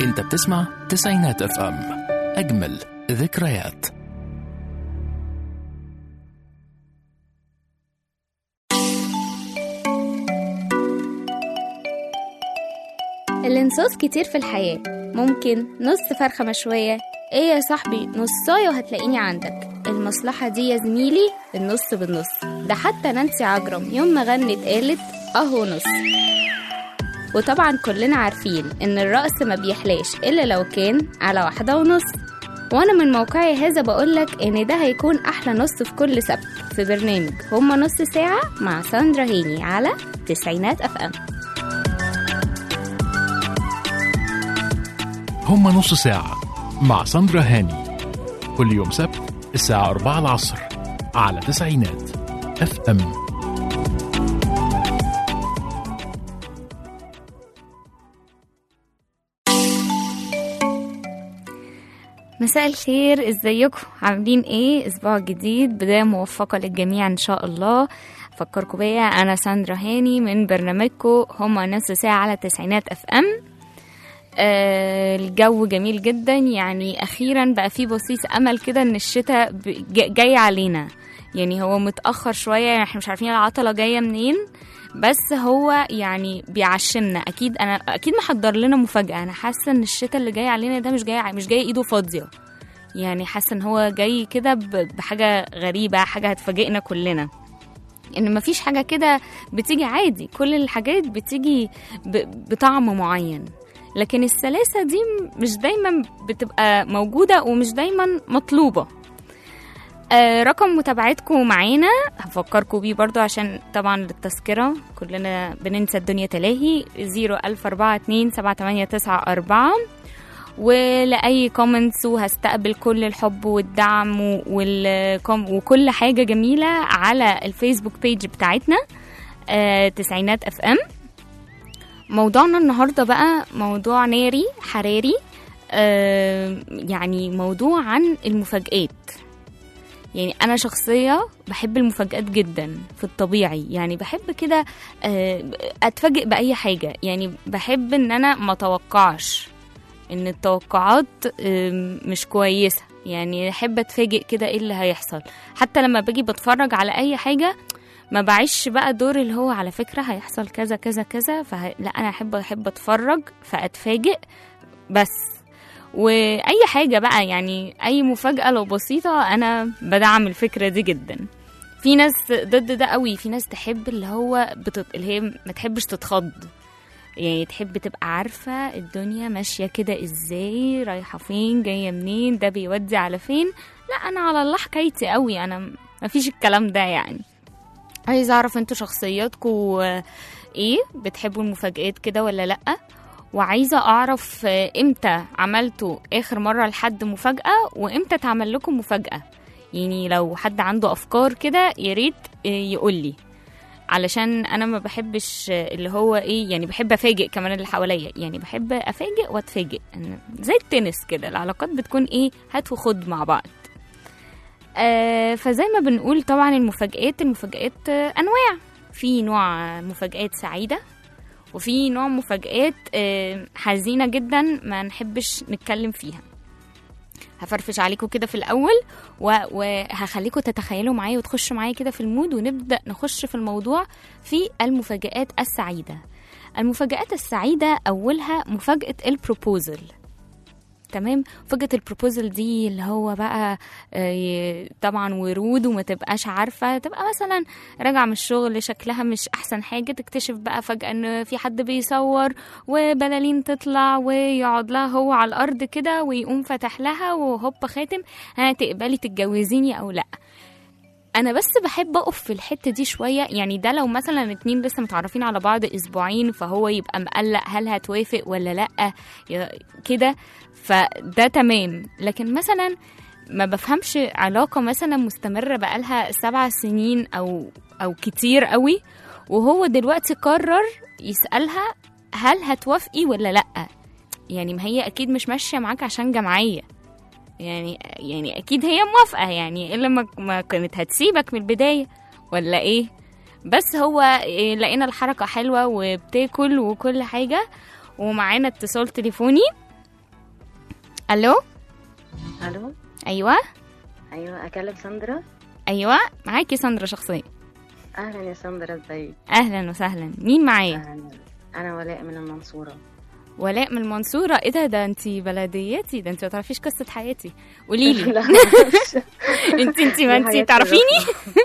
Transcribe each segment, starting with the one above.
انت بتسمع تسعينات اف ام اجمل ذكريات الانصاص كتير في الحياة ممكن نص فرخة مشوية ايه يا صاحبي نصاية وهتلاقيني عندك المصلحة دي يا زميلي النص بالنص ده حتى نانسي عجرم يوم ما غنت قالت اهو نص وطبعا كلنا عارفين ان الرأس ما بيحلاش الا لو كان على واحدة ونص وانا من موقعي هذا بقولك ان ده هيكون احلى نص في كل سبت في برنامج هما نص ساعة مع ساندرا هيني على تسعينات اف ام هما نص ساعة مع ساندرا هاني كل يوم سبت الساعة 4 العصر على تسعينات اف ام مساء الخير ازيكم عاملين ايه اسبوع جديد بدايه موفقه للجميع ان شاء الله فكركم بيا انا ساندرا هاني من برنامجكم هما نص ساعه على تسعينات اف ام آه الجو جميل جدا يعني اخيرا بقى في بصيص امل كده ان الشتاء ب- ج- جاي علينا يعني هو متاخر شويه يعني احنا مش عارفين العطله جايه منين بس هو يعني بيعشمنا اكيد انا اكيد محضر لنا مفاجاه انا حاسه ان الشتاء اللي جاي علينا ده مش جاي مش جاي ايده فاضيه يعني حاسه ان هو جاي كده ب- بحاجه غريبه حاجه هتفاجئنا كلنا ان مفيش حاجه كده بتيجي عادي كل الحاجات بتيجي ب- بطعم معين لكن السلاسه دي مش دايما بتبقى موجوده ومش دايما مطلوبه آه، رقم متابعتكم معانا هفكركم بيه برضو عشان طبعا للتذكرة كلنا بننسى الدنيا تلاهي 00427 ولأي كومنتس وهستقبل كل الحب والدعم والكم وكل حاجة جميلة على الفيسبوك بيج بتاعتنا آه، تسعينات اف ام موضوعنا النهاردة بقى موضوع ناري حراري آه، يعني موضوع عن المفاجآت يعني انا شخصيه بحب المفاجآت جدا في الطبيعي يعني بحب كده آه، اتفاجئ باي حاجه يعني بحب ان انا ما اتوقعش ان التوقعات آم، مش كويسه يعني احب اتفاجئ كده ايه اللي هيحصل حتى لما باجي بتفرج على اي حاجه ما بعيش بقى دور اللي هو على فكره هيحصل كذا كذا كذا فه... لا انا احب احب اتفرج فاتفاجئ بس واي حاجه بقى يعني اي مفاجاه لو بسيطه انا بدعم الفكره دي جدا في ناس ضد ده قوي في ناس تحب اللي هو بتط... اللي هي ما تحبش تتخض يعني تحب تبقى عارفة الدنيا ماشية كده ازاي رايحة فين جاية منين ده بيودي على فين لا انا على الله حكايتي قوي انا مفيش الكلام ده يعني عايزة اعرف انتوا شخصياتكم ايه بتحبوا المفاجآت كده ولا لأ وعايزة أعرف آه، إمتى عملتوا آخر مرة لحد مفاجأة وإمتى اتعمل لكم مفاجأة يعني لو حد عنده أفكار كده ياريت يقولي علشان أنا ما بحبش آه، اللي هو إيه يعني بحب أفاجئ كمان اللي حواليا يعني بحب أفاجئ وأتفاجئ إن- زي التنس كده العلاقات بتكون إيه هات وخد مع بعض آه فزي ما بنقول طبعا المفاجآت المفاجآت آه، أنواع في نوع مفاجآت سعيدة وفي نوع مفاجآت آه، حزينة جدا ما نحبش نتكلم فيها هفرفش عليكم كده في الأول و- وهخليكم تتخيلوا معايا وتخشوا معايا كده في المود ونبدأ نخش في الموضوع في المفاجآت السعيدة المفاجآت السعيدة أولها مفاجأة البروبوزل تمام فجأة البروبوزل دي اللي هو بقى آه، ي- طبعا ورود وما تبقاش عارفة تبقى مثلا راجعة من الشغل شكلها مش أحسن حاجة تكتشف بقى فجأة إن في حد بيصور وبلالين تطلع ويقعد لها هو على الأرض كده ويقوم فتح لها وهوب خاتم ها تقبلي تتجوزيني أو لأ انا بس بحب اقف في الحته دي شويه يعني ده لو مثلا اتنين لسه متعرفين على بعض اسبوعين فهو يبقى مقلق هل هتوافق ولا لا يا- كده فده تمام لكن مثلا ما بفهمش علاقة مثلا مستمرة بقالها سبع سنين أو أو كتير قوي وهو دلوقتي قرر يسألها هل هتوافقي ولا لأ يعني ما هي أكيد مش ماشية معاك عشان جمعية يعني يعني أكيد هي موافقة يعني إلا ما, ما كانت هتسيبك من البداية ولا إيه بس هو إيه، لقينا الحركة حلوة وبتاكل وكل حاجة ومعانا اتصال تليفوني الو الو ايوه ايوه اكلم ساندرا ايوه معاكي ساندرا شخصيا اهلا يا ساندرا ازيك اهلا وسهلا مين معايا اهلا انا ولاء من المنصوره ولاء من المنصوره ايه ده ده انت بلدياتي ده انت ما تعرفيش قصه حياتي قولي لي لا انت انت ما دي انت حياتي تعرفيني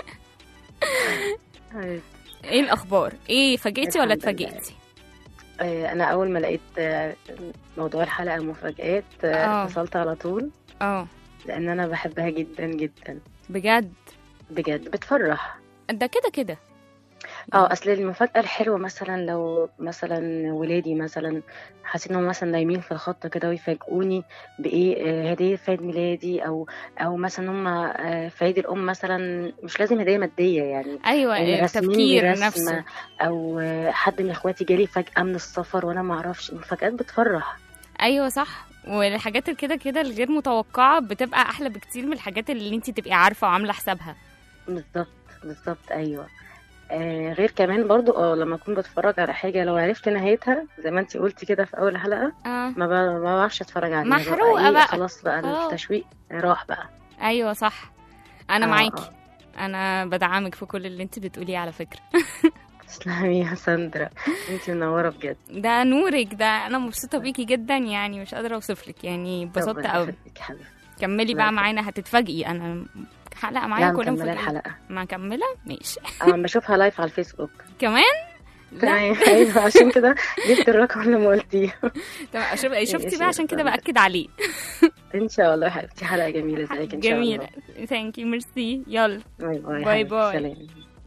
الرخمة. ايه الاخبار ايه فاجئتي ولا الحمد لله. اتفاجئتي آه، انا اول ما لقيت آه، موضوع الحلقه مفاجآت آه. آه، اتصلت على طول اه لان انا بحبها جدا جدا بجد بجد بتفرح ده كده كده اه اصل المفاجاه الحلوه مثلا لو مثلا ولادي مثلا حاسين انهم مثلا نايمين في الخط كده ويفاجئوني بايه آه، هديه في عيد ميلادي او او مثلا هم آه، في عيد الام مثلا مش لازم هديه ماديه يعني ايوه يعني إيه، راسمين التفكير لي رسمة نفسه او آه، حد من اخواتي جالي فجاه من السفر وانا ما اعرفش المفاجآت بتفرح ايوه صح والحاجات اللي كده كده الغير متوقعه بتبقى احلى بكتير من الحاجات اللي انت تبقي عارفه وعامله حسابها بالظبط بالظبط ايوه آه غير كمان برضو اه لما اكون بتفرج على حاجه لو عرفت نهايتها زي ما انت قلتي كده في اول حلقه اه ما ب- ما بعرفش اتفرج عليها محروقة إيه، بقى. خلاص بقى خلاص. التشويق راح بقى ايوه صح انا آه، معاكي آه. انا بدعمك في كل اللي انت بتقوليه على فكره تسلمي يا ساندرا انت منوره بجد ده نورك ده انا مبسوطه بيكي جدا يعني مش قادره اوصف لك يعني اتبسطت ربنا قوي يخليك يا حبيبتي كملي الله بقى يخليك. معانا هتتفاجئي انا حلقه معايا لا كلها مكمله مفاجئة الحلقه ما كمله ماشي اه بشوفها لايف على الفيسبوك كمان لا تمام ايوه عشان كده جبت الرقم اللي ما قلتيه طب شوف شفتي ماشي بقى عشان يا كده ساندرا. باكد عليه ان شاء الله يا حبيبتي حلقه جميله زيك ان شاء الله جميله ثانك يو ميرسي يلا باي باي باي حبيبتي، باي. سلام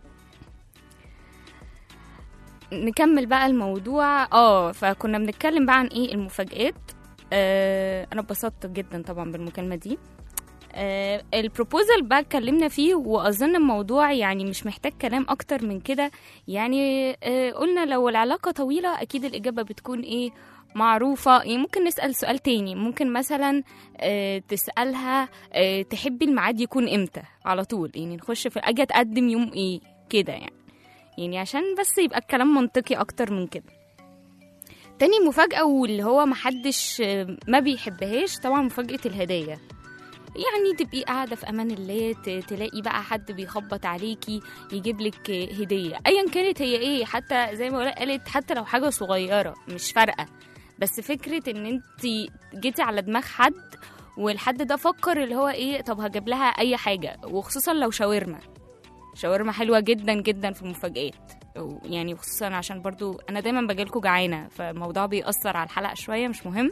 نكمل بقى الموضوع اه فكنا بنتكلم بقى عن ايه المفاجآت آه انا اتبسطت جدا طبعا بالمكالمه دي آه البروبوزال بقى اتكلمنا فيه واظن الموضوع يعني مش محتاج كلام اكتر من كده يعني آه قلنا لو العلاقه طويله اكيد الاجابه بتكون ايه معروفة يعني ممكن نسأل سؤال تاني ممكن مثلا آه تسألها آه تحبي الميعاد يكون امتى على طول يعني نخش في اجي اتقدم يوم ايه كده يعني يعني عشان بس يبقى الكلام منطقي اكتر من كده تاني مفاجأة واللي هو محدش آه، ما بيحبهاش طبعا مفاجأة الهدايا يعني تبقي قاعدة في أمان الله ت- تلاقي بقى حد بيخبط عليكي يجيب لك آه، هدية أيا كانت هي إيه حتى زي ما ولاء قالت حتى لو حاجة صغيرة مش فارقة بس فكرة إن أنت جيتي على دماغ حد والحد ده فكر اللي هو إيه طب هجيب لها أي حاجة وخصوصا لو شاورما شاورما حلوة جدا جدا في المفاجآت يعني خصوصا عشان برضو انا دايما باجيلكوا جعانه فالموضوع بيأثر على الحلقه شويه مش مهم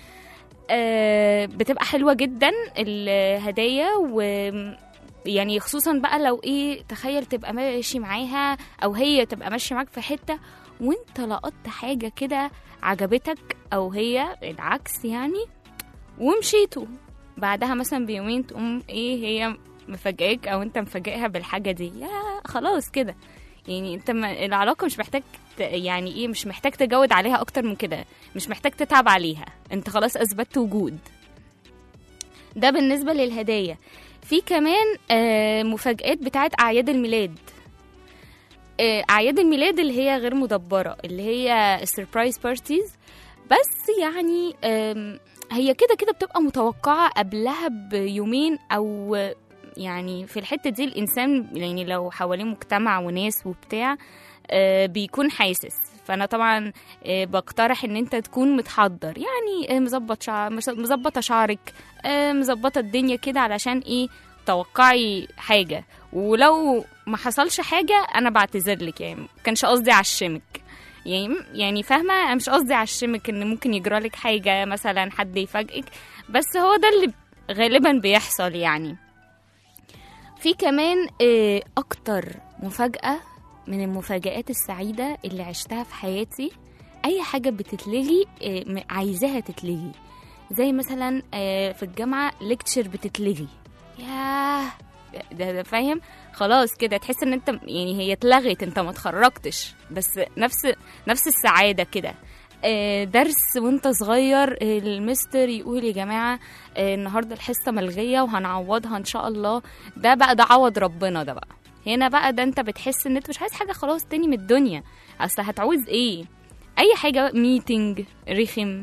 آه بتبقى حلوه جدا الهدايا و يعني خصوصا بقى لو ايه تخيل تبقى ماشي معاها او هي تبقى ماشيه معاك في حته وانت لقطت حاجه كده عجبتك او هي العكس يعني ومشيتوا بعدها مثلا بيومين تقوم ايه هي مفاجئك او انت مفاجئها بالحاجه دي يا خلاص كده يعني انت ما العلاقه مش محتاج ت- يعني ايه مش محتاج تجود عليها اكتر من كده مش محتاج تتعب عليها انت خلاص اثبتت وجود ده بالنسبه للهدايا في كمان آه، مفاجآت بتاعت اعياد الميلاد آه، اعياد الميلاد اللي هي غير مدبره اللي هي السربرايز بارتيز بس يعني آم، هي كده كده بتبقى متوقعه قبلها بيومين او يعني في الحته دي الانسان يعني لو حواليه مجتمع وناس وبتاع آه، بيكون حاسس فانا طبعا آه، بقترح ان انت تكون متحضر يعني آه، مظبط شعر مش- مظبطه شعرك آه، مظبطه الدنيا كده علشان ايه توقعي حاجه ولو ما حصلش حاجه انا بعتذر لك يعني ما كانش قصدي اعشمك يعني يعني فاهمه انا مش قصدي اعشمك ان ممكن يجرى لك حاجه مثلا حد يفاجئك بس هو ده اللي غالبا بيحصل يعني في كمان آه، اكتر مفاجاه من المفاجآت السعيدة اللي عشتها في حياتي أي حاجة بتتلغي آه، م- عايزاها تتلغي زي مثلا آه، في الجامعة ليكتشر بتتلغي ياه ده, ده فاهم خلاص كده تحس ان انت يعني هي اتلغت انت ما اتخرجتش بس نفس نفس السعادة كده آه، درس وانت صغير آه، المستر يقول يا جماعة آه، النهاردة الحصة ملغية وهنعوضها ان شاء الله ده بقى ده عوض ربنا ده بقى هنا بقى ده انت بتحس ان انت مش عايز حاجه خلاص تاني من الدنيا اصل هتعوز ايه اي حاجه ميتنج رخم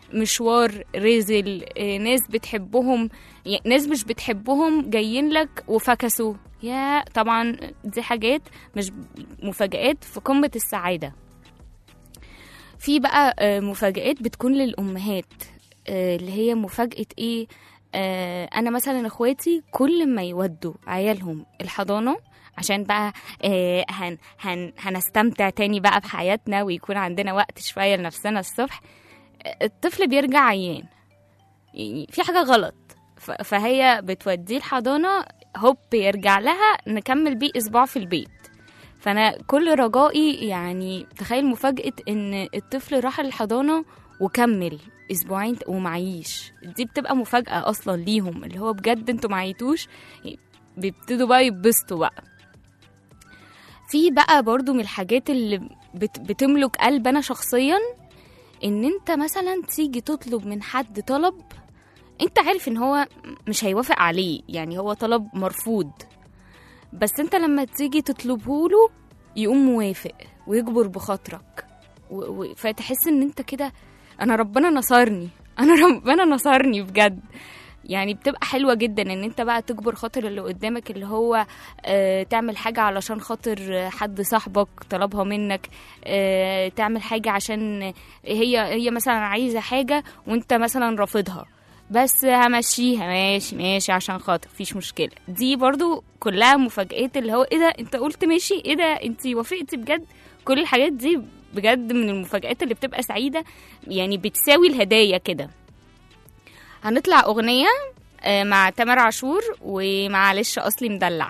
مشوار رزل آه، ناس بتحبهم يعني ناس مش بتحبهم جايين لك وفكسوا يا طبعا دي حاجات مش مفاجآت في قمة السعادة في بقى آه، مفاجآت بتكون للأمهات آه، اللي هي مفاجأة ايه آه، انا مثلا اخواتي كل ما يودوا عيالهم الحضانة عشان بقى آه، هن هن هنستمتع تاني بقى بحياتنا ويكون عندنا وقت شوية لنفسنا الصبح آه، الطفل بيرجع عيان يعني في حاجة غلط ف- فهي بتوديه الحضانة هوب يرجع لها نكمل بيه أسبوع في البيت فأنا كل رجائي يعني تخيل مفاجأة إن الطفل راح الحضانة وكمل أسبوعين ومعيش دي بتبقى مفاجأة أصلا ليهم اللي هو بجد انتوا معيتوش بيبتدوا بقى يتبسطوا بقى في بقى برضو من الحاجات اللي بت بتملك قلب أنا شخصيا إن أنت مثلا تيجي تطلب من حد طلب انت عارف ان هو مش هيوافق عليه يعني هو طلب مرفوض بس انت لما تيجي تطلبه له يقوم موافق ويجبر بخاطرك و... و... فتحس ان انت كده انا ربنا نصرني انا ربنا نصرني بجد يعني بتبقى حلوة جدا ان انت بقى تجبر خاطر اللي قدامك اللي هو آه تعمل حاجة علشان خاطر حد صاحبك طلبها منك آه تعمل حاجة عشان هي هي مثلا عايزة حاجة وانت مثلا رافضها بس همشيها ماشي ماشي عشان خاطر مفيش مشكلة دي برضو كلها مفاجآت اللي هو ايه ده انت قلت ماشي ايه ده انت وافقتي بجد كل الحاجات دي بجد من المفاجآت اللي بتبقى سعيدة يعني بتساوي الهدايا كده هنطلع أغنية آه، مع تامر عاشور ومعلش أصلي مدلع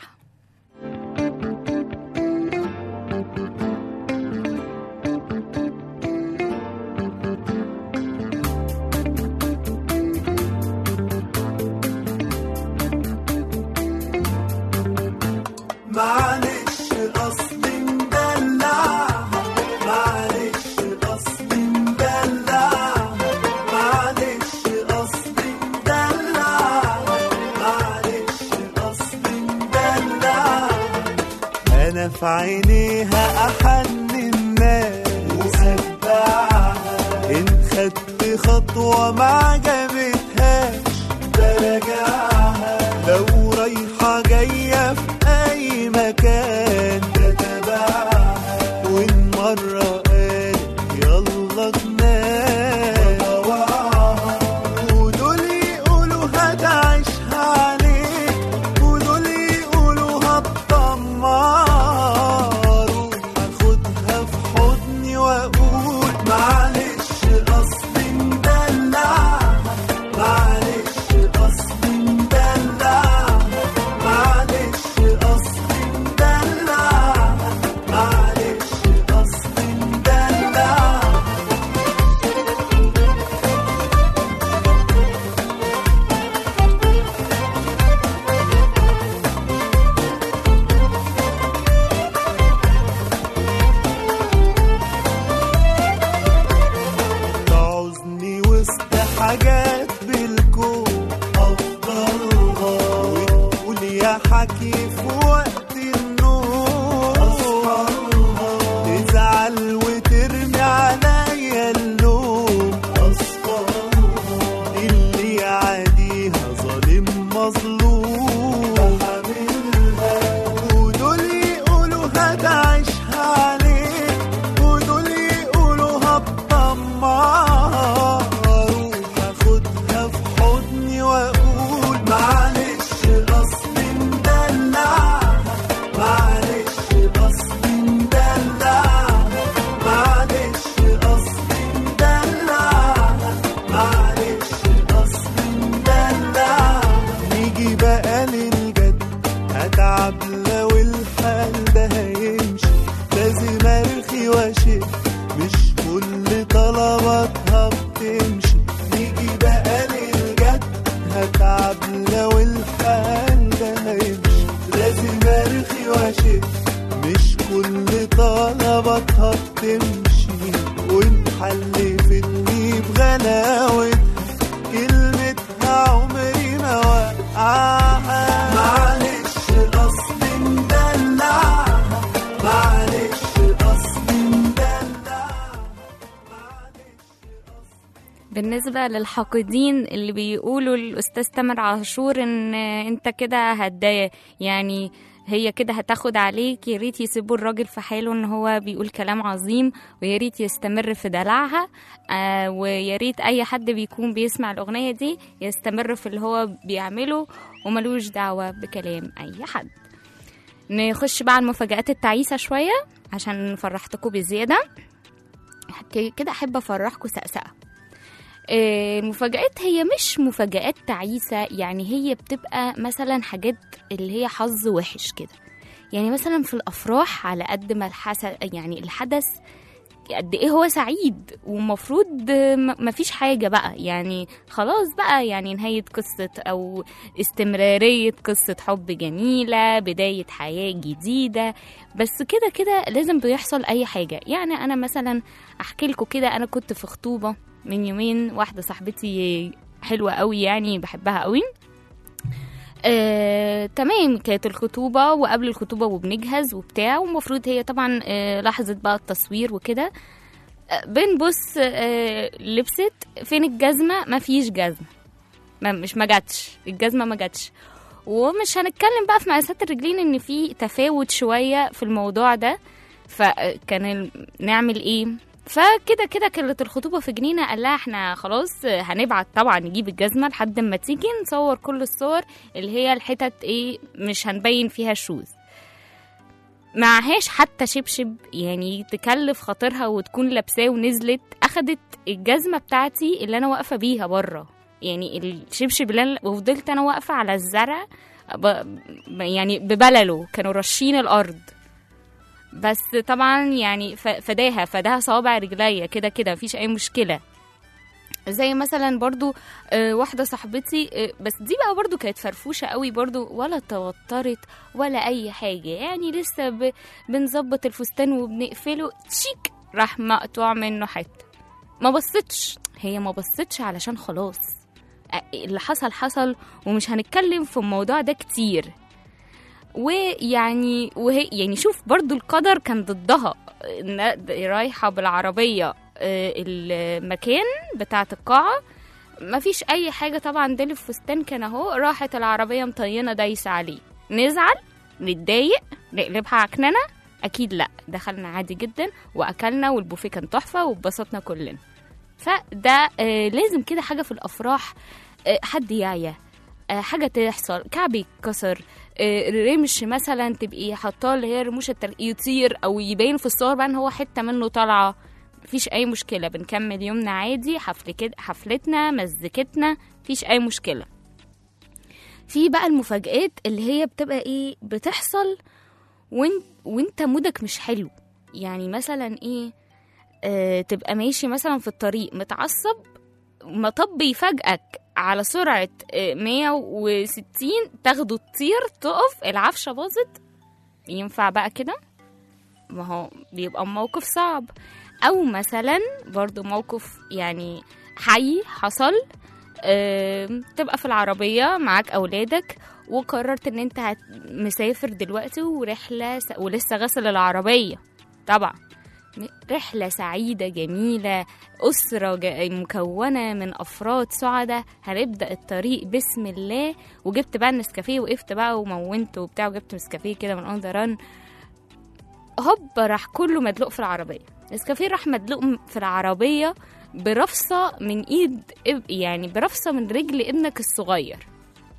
معلش قصدي مدلعها معلش قصدي مدلعها معلش قصدي مدلعها معلش قصدي مدلعها انا في عينيها احن الناس وسبعها ان خدت خطوه ما عجبتهاش براجعها لو رايحه جايه في اي مكان بتابعها وان مره قالت يلا تنام ودول يقولوا هتعيشها عليك ودول يقولوا هتطمر هاخدها في حضني واقول معلش قصدي مدلعها معلش قصدي مدلعها معلش قصدي مدلعها معلش قصدي مدلعها تعوزني وسط حاجات بالكون أفضلها وتقول يا حكي في وقت النوم تزعل وترمي عليا اللوم اللي يعاديها ظالم مظلوم ودول يقولوا هتعيشها عليك ودول يقولوا هتطمر هاخدها في حضني واقول معلش قصدي مدلعها معلش قصدي مدلعها معلش قصدي مدلعها معلش قصدي مدلعها نيجي بقى للجد هتعب لو الحال ده هيمشي لازم ارخي واشد مش كل طلباتها بتمشي نيجي بقى للجد هتعب لو الحال ده هيمشي لازم ارخي واشد مش كل طلباتها بتمشي ونحل فيني بغلاوتها كلمتها عمري ما وقعها معلش قصدي مدلعها معلش قصدي مدلعها بالنسبة للحاقدين اللي بيقولوا الأستاذ تامر عاشور إن أنت كده هتضايق يعني هي كده هتاخد عليك يا ريت يسيبوا الراجل في حاله ان هو بيقول كلام عظيم ويا ريت يستمر في دلعها آه ويا ريت اي حد بيكون بيسمع الاغنيه دي يستمر في اللي هو بيعمله وملوش دعوه بكلام اي حد نخش بقى على المفاجآت التعيسة شوية عشان فرحتكم بزيادة ك- كده أحب أفرحكم سقسقة آه، المفاجآت هي مش مفاجآت تعيسة يعني هي بتبقى مثلا حاجات اللي هي حظ وحش كده يعني مثلا في الأفراح على قد ما الحس يعني الحدث قد ايه هو سعيد ومفروض م- مفيش حاجة بقى يعني خلاص بقى يعني نهاية قصة أو استمرارية قصة حب جميلة بداية حياة جديدة بس كده كده لازم بيحصل أي حاجة يعني أنا مثلا أحكي لكم كده أنا كنت في خطوبة من يومين واحدة صاحبتي حلوة قوي يعني بحبها قوي آه، تمام كانت الخطوبة وقبل الخطوبة وبنجهز وبتاع والمفروض هي طبعا آه، لحظة بقى التصوير وكده آه، بنبص آه، لبست فين الجزمة مفيش جزمة ما مش ما جاتش الجزمة ما جاتش ومش هنتكلم بقى في مقاسات الرجلين ان في تفاوت شوية في الموضوع ده فكان ال- نعمل ايه فكده كده كانت الخطوبة في جنينة قال لها احنا خلاص هنبعت طبعا نجيب الجزمة لحد ما تيجي نصور كل الصور اللي هي الحتت ايه مش هنبين فيها شوز معهاش حتى شبشب يعني تكلف خاطرها وتكون لابساه ونزلت اخدت الجزمة بتاعتي اللي انا واقفة بيها بره يعني الشبشب اللي أنا وفضلت انا واقفة على الزرع ب... يعني ببلله كانوا رشين الارض بس طبعا يعني ف- فداها فداها صوابع رجليا كده كده مفيش اي مشكله زي مثلا برضو آه، واحده صاحبتي آه، بس دي بقى برضو كانت فرفوشه قوي برضو ولا توترت ولا اي حاجه يعني لسه ب- بنظبط الفستان وبنقفله تشيك راح مقطوع منه حته ما بصتش هي ما بصتش علشان خلاص آه، اللي حصل حصل ومش هنتكلم في الموضوع ده كتير ويعني وهي يعني شوف برضو القدر كان ضدها إن رايحة بالعربية آه، المكان بتاعة القاعة مفيش أي حاجة طبعا ده الفستان كان أهو راحت العربية مطينة دايسة عليه نزعل نتضايق نقلبها عكننة أكيد لأ دخلنا عادي جدا وأكلنا والبوفيه كان تحفة واتبسطنا كلنا فده آه، لازم كده حاجة في الأفراح آه، حد يعيا آه، حاجة تحصل كعب يتكسر آه، رمش مثلا تبقي حاطاه اللي هي رموش التر... يطير او يبين في الصور بقى ان هو حته منه طالعه مفيش اي مشكله بنكمل يومنا عادي حفل كده حفلتنا مزيكتنا مفيش اي مشكله في بقى المفاجآت اللي هي بتبقى ايه بتحصل وانت وانت مودك مش حلو يعني مثلا ايه آه تبقى ماشي مثلا في الطريق متعصب مطب يفاجئك على سرعة آه، 160 تاخده تطير تقف العفشة باظت ينفع بقى كده ما هو بيبقى موقف صعب او مثلا برضو موقف يعني حي حصل آم، تبقى في العربية معاك أولادك وقررت إن أنت هت- مسافر دلوقتي ورحلة س... ولسه غسل العربية طبعا م- رحلة سعيدة جميلة أسرة ج- مكونة من أفراد سعداء هنبدأ الطريق بسم الله وجبت بقى النسكافيه وقفت بقى ومونت وبتاع وجبت نسكافيه كده من اون ذا ران هوب راح كله مدلوق في العربية نسكافيه راح مدلوق م- في العربية برفصة من ايد إب- يعني برفصة من رجل ابنك الصغير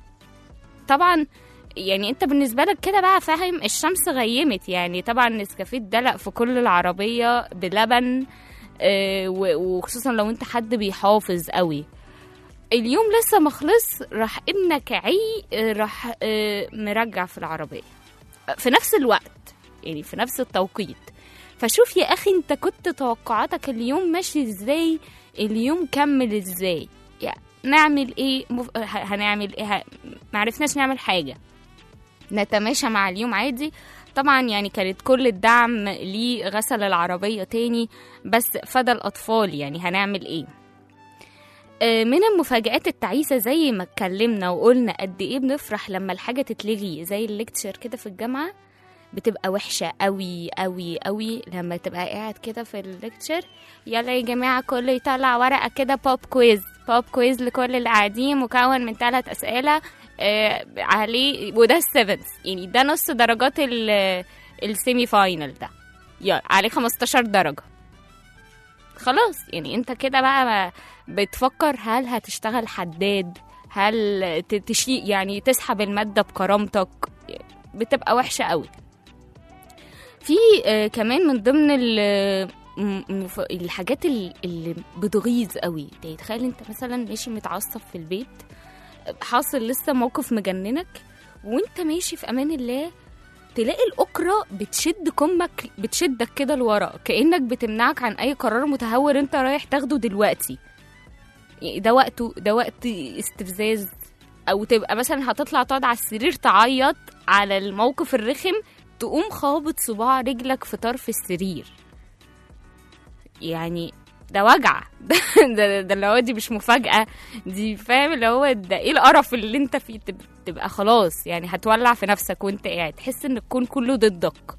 طبعا يعني انت بالنسبة لك كده بقى فاهم الشمس غيمت يعني طبعا نسكافيه اتدلق في كل العربية بلبن آه، و- وخصوصا لو انت حد بيحافظ قوي اليوم لسه ما خلص راح ابنك عي آه، راح آه، مرجع في العربية في نفس الوقت يعني في نفس التوقيت فشوف يا اخي انت كنت توقعاتك اليوم ماشي ازاي اليوم كمل ازاي يعني نعمل ايه مف... ه- هنعمل ايه ه... معرفناش نعمل حاجة نتماشى مع اليوم عادي طبعا يعني كانت كل الدعم ليه غسل العربية تاني بس فدى الأطفال يعني هنعمل ايه آه، من المفاجآت التعيسة زي ما اتكلمنا وقلنا قد ايه بنفرح لما الحاجة تتلغي زي الليكتشر كده في الجامعة بتبقى وحشة قوي قوي قوي لما تبقى قاعد كده في الليكتشر يلا يا جماعة كله يطلع ورقة كده بوب كويز بوب كويز لكل اللي قاعدين مكون من ثلاث أسئلة آه عليه وده السيفنس يعني ده نص درجات ال- السيمي فاينل ده يلا عليه 15 درجة خلاص يعني انت كده بقى ما بتفكر هل هتشتغل حداد هل ت- تشي يعني تسحب المادة بكرامتك بتبقى وحشة قوي في آه، كمان من ضمن ال- م- مف- الحاجات ال- اللي بتغيظ قوي يعني تخيل انت مثلا ماشي متعصب في البيت حاصل لسه موقف مجننك وانت ماشي في امان الله تلاقي الأكرة بتشد كمك بتشدك كده لورا كأنك بتمنعك عن أي قرار متهور أنت رايح تاخده دلوقتي يعني ده وقته ده وقت استفزاز أو تبقى مثلا هتطلع تقعد على السرير تعيط على الموقف الرخم تقوم خابط صباع رجلك في طرف السرير يعني ده وجع ده ده, ده اللي هو دي مش مفاجأة دي فاهم اللي هو ده ايه القرف اللي انت فيه تب- تبقى خلاص يعني هتولع في نفسك وانت قاعد تحس ان الكون كله ضدك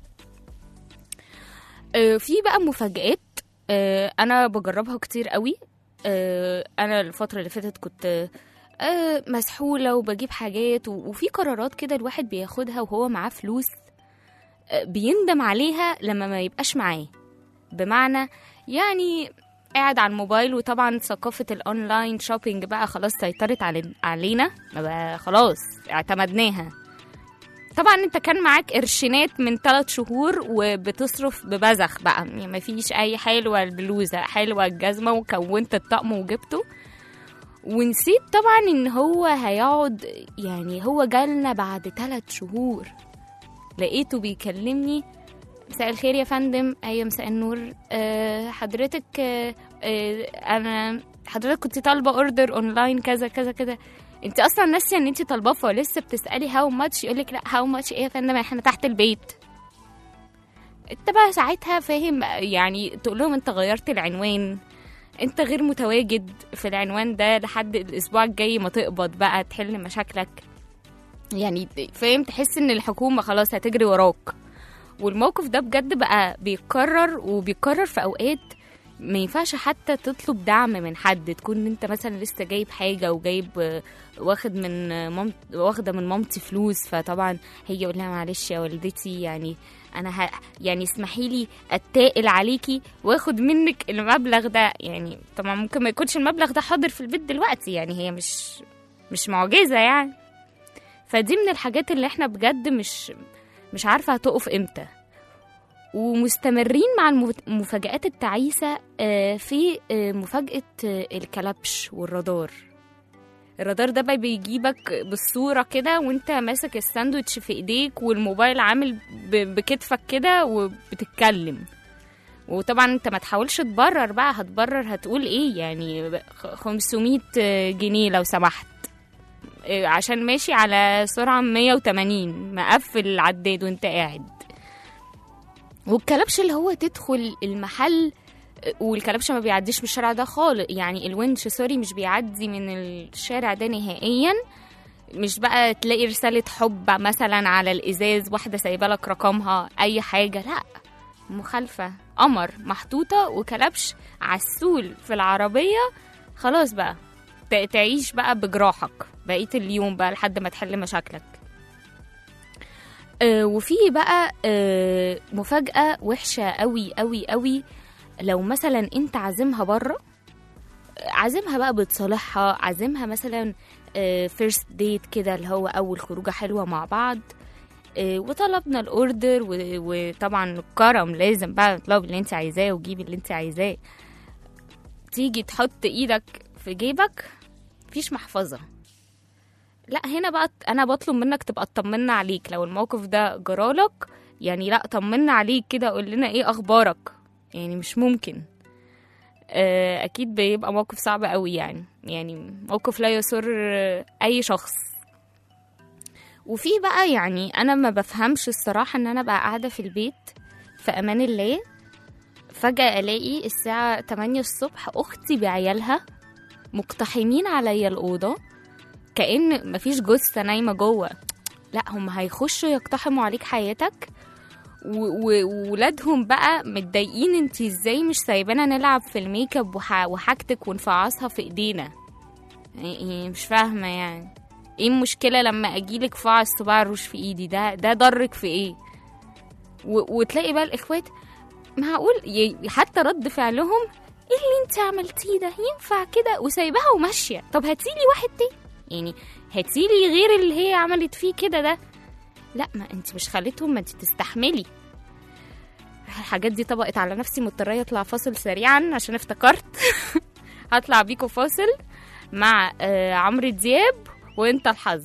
آه، في بقى مفاجآت آه، انا بجربها كتير قوي آه، انا الفترة اللي فاتت كنت آه، مسحولة وبجيب حاجات و- وفي قرارات كده الواحد بياخدها وهو معاه فلوس آه، بيندم عليها لما ما يبقاش معاه بمعنى يعني قاعد على الموبايل وطبعا ثقافة الأونلاين شوبينج بقى خلاص سيطرت علي علينا ما بقى خلاص اعتمدناها طبعا انت كان معاك قرشينات من ثلاث شهور وبتصرف ببذخ بقى يعني ما فيش اي حلوة البلوزة حلوة الجزمة وكونت الطقم وجبته ونسيت طبعا ان هو هيقعد يعني هو جالنا بعد ثلاث شهور لقيته بيكلمني مساء الخير يا فندم ايوه مساء النور أه حضرتك أه أه انا حضرتك كنت طالبه اوردر اونلاين كذا كذا كذا انت اصلا ناسيه ان انت طالباه فلسه بتسالي هاو ماتش يقول لك لا هاو ماتش ايه يا فندم احنا تحت البيت انت بقى ساعتها فاهم يعني تقول لهم انت غيرت العنوان انت غير متواجد في العنوان ده لحد الاسبوع الجاي ما تقبض بقى تحل مشاكلك يعني فاهم تحس ان الحكومه خلاص هتجري وراك والموقف ده بجد بقى بيتكرر وبيتكرر في اوقات ما ينفعش حتى تطلب دعم من حد تكون انت مثلا لسه جايب حاجه وجايب آه، واخد من آه، مام واخده من مامتي فلوس فطبعا هي يقول لها معلش يا والدتي يعني انا ه... يعني اسمحي لي اتقل عليكي واخد منك المبلغ ده يعني طبعا ممكن ما يكونش المبلغ ده حاضر في البيت دلوقتي يعني هي مش مش معجزه يعني فدي من الحاجات اللي احنا بجد مش مش عارفه هتقف امتى ومستمرين مع المف- المفاجآت التعيسة آه، في آه، مفاجأة آه، الكلبش والرادار الرادار ده بقى بيجيبك بالصورة كده وانت ماسك الساندوتش في ايديك والموبايل عامل ب- بكتفك كده وبتتكلم وطبعا انت ما تحاولش تبرر بقى هتبرر هتقول ايه يعني خ- 500 جنيه لو سمحت آه، عشان ماشي على سرعة 180 مقفل العداد وانت قاعد والكلبش اللي هو تدخل المحل والكلبش ما بيعديش من الشارع ده خالص يعني الونش سوري مش بيعدي من الشارع ده نهائيا مش بقى تلاقي رسالة حب مثلا على الإزاز واحدة سايبة لك رقمها أي حاجة لا مخالفة قمر محطوطة وكلبش عسول في العربية خلاص بقى ت- تعيش بقى بجراحك بقية اليوم بقى لحد ما تحل مشاكلك آه، وفي بقى آه، مفاجأة وحشة قوي قوي قوي لو مثلا انت عازمها بره عازمها بقى بتصالحها عازمها مثلا فيرست ديت كده اللي هو اول خروجه حلوه مع بعض آه، وطلبنا الاوردر و- وطبعا الكرم لازم بقى تطلب اللي انت عايزاه وجيب اللي انت عايزاه تيجي تحط ايدك في جيبك مفيش محفظه لا هنا بقى انا بطلب منك تبقى تطمنا عليك لو الموقف ده جرالك يعني لا طمنا عليك كده قول لنا ايه اخبارك يعني مش ممكن آه، اكيد بيبقى موقف صعب قوي يعني يعني موقف لا يسر آه، اي شخص وفي بقى يعني انا ما بفهمش الصراحه ان انا بقى قاعده في البيت في امان الله فجاه الاقي الساعه 8 الصبح اختي بعيالها مقتحمين عليا الاوضه كأن مفيش جثة نايمة جوه لا هم هيخشوا يقتحموا عليك حياتك و- و- وولادهم بقى متضايقين انت ازاي مش سايبانا نلعب في الميك اب وح- وحاجتك ونفعصها في ايدينا يعني مش فاهمه يعني ايه المشكله لما اجيلك فعص صباع الروش في ايدي ده ده ضرك في ايه و- وتلاقي بقى الاخوات معقول ي- حتى رد فعلهم ايه اللي انت عملتيه ده ينفع كده وسايباها وماشيه طب هاتيلي واحد تاني يعني هاتيلي غير اللي هي عملت فيه كده ده لا ما انت مش خليتهم ما انت تستحملي الحاجات دي طبقت على نفسي مضطرة اطلع فاصل سريعا عشان افتكرت هطلع بيكم فاصل مع آه، عمرو دياب وانت الحظ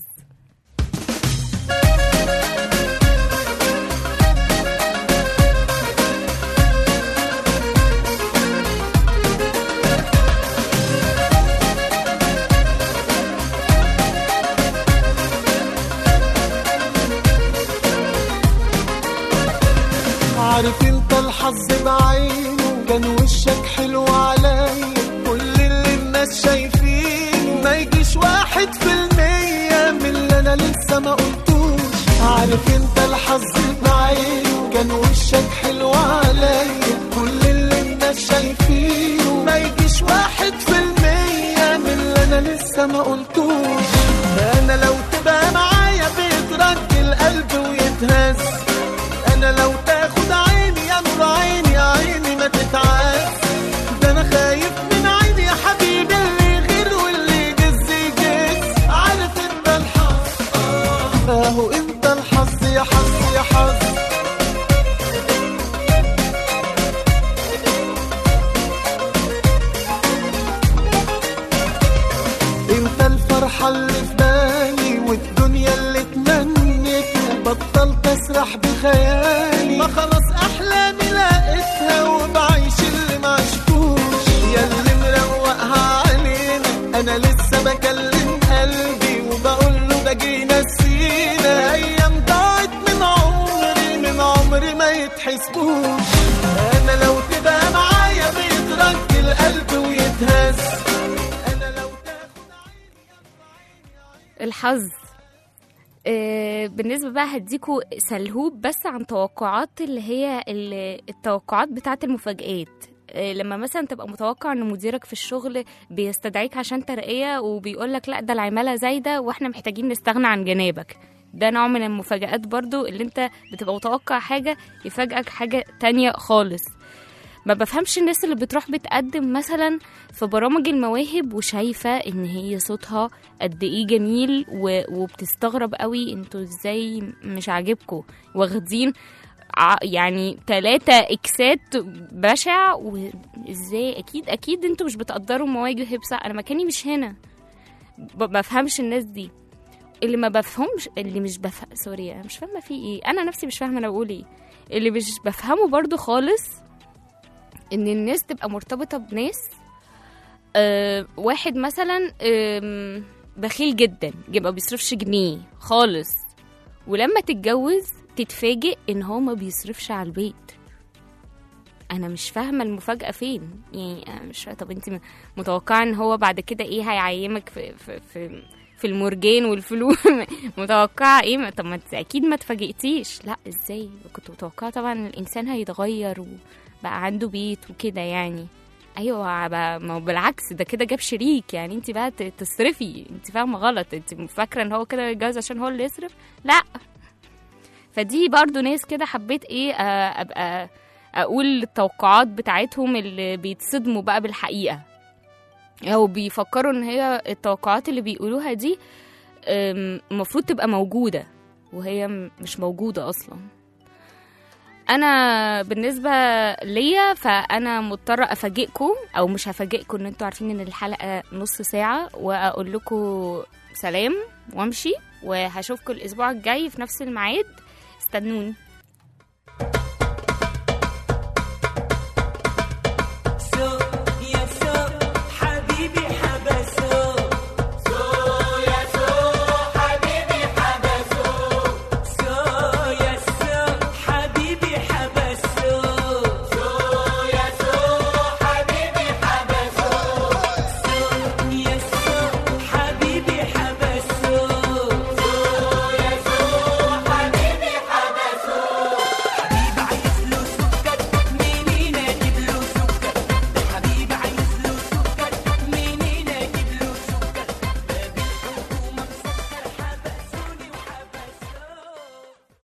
عارف انت الحظ بعينه كان وشك حلو عليا كل اللي الناس شايفينه ما يجيش واحد في المية من اللي انا لسه ما قلتوش عارف انت الحظ بعينه كان وشك حلو عليا كل اللي الناس شايفينه ما يجيش واحد في المية من اللي انا لسه ما قلتوش انا لو تبقى معايا بيترك القلب ويتهز انا لو تاخد عيني يا نور عيني يا عيني ما تتعاس ده انا خايف من عيني يا حبيبي اللي غير واللي يجز يجز عارف انت الحظ آه، اهو انت الحظ يا حظ يا حظ انت الفرحة اللي في بالي والدنيا اللي اتمنيتها بطلت اسرح بخيالي ما خلاص احلامي لقيتها وبعيش اللي ما عشتوش يا اللي مروقها علينا انا لسه بكلم قلبي وبقول له ده جينا نسينا ايام ضاعت من عمري من عمري ما يتحسبوش انا لو تبقى معايا بيترك القلب ويتهز انا لو تاخد الحظ آه، بالنسبة بقى هديكوا سلهوب بس عن توقعات اللي هي ال- التوقعات بتاعة المفاجآت آه، لما مثلا تبقى متوقع ان مديرك في الشغل بيستدعيك عشان ترقية وبيقولك لا ده العمالة زايدة واحنا محتاجين نستغنى عن جنابك ده نوع من المفاجآت برضو اللي انت بتبقى متوقع حاجة يفاجئك حاجة تانية خالص ما بفهمش الناس اللي بتروح بتقدم مثلا في برامج المواهب وشايفة ان هي صوتها قد ايه جميل و... وبتستغرب قوي انتوا ازاي مش عاجبكم واخدين ع- يعني تلاتة اكسات بشع وازاي اكيد اكيد انتوا مش بتقدروا مواهب صح انا مكاني مش هنا ب- بفهمش الناس دي اللي ما بفهمش اللي مش بفهم سوري انا مش فاهمه في ايه انا نفسي مش فاهمه انا بقول ايه اللي مش بفهمه برضو خالص ان الناس تبقى مرتبطه بناس آه واحد مثلا آم، بخيل جدا يبقى بيصرفش جنيه خالص ولما تتجوز تتفاجئ ان هو ما بيصرفش على البيت انا مش فاهمه المفاجاه فين يعني أنا مش فاهمة. طب انت م- متوقعه ان هو بعد كده ايه هيعيمك في في في في المرجان والفلوس متوقعه ايه ما- طب ما انت اكيد ما اتفاجئتيش لا ازاي كنت متوقعه طبعا إن الانسان هيتغير وبقى عنده بيت وكده يعني ايوه بقى ما هو بالعكس ده كده جاب شريك يعني انت بقى ت- تصرفي انت فاهمه غلط انت فاكره ان هو كده يتجوز عشان هو اللي يصرف لا فدي برضو ناس كده حبيت ايه آه، ابقى اقول التوقعات بتاعتهم اللي بيتصدموا بقى بالحقيقه او بيفكروا ان هي التوقعات اللي بيقولوها دي أم، المفروض تبقى موجوده وهي م- مش موجوده اصلا انا بالنسبه ليا فانا مضطره افاجئكم او مش هفاجئكم ان انتوا عارفين ان الحلقه نص ساعه واقول لكم سلام وامشي وهشوفكم الاسبوع الجاي في نفس الميعاد استنوني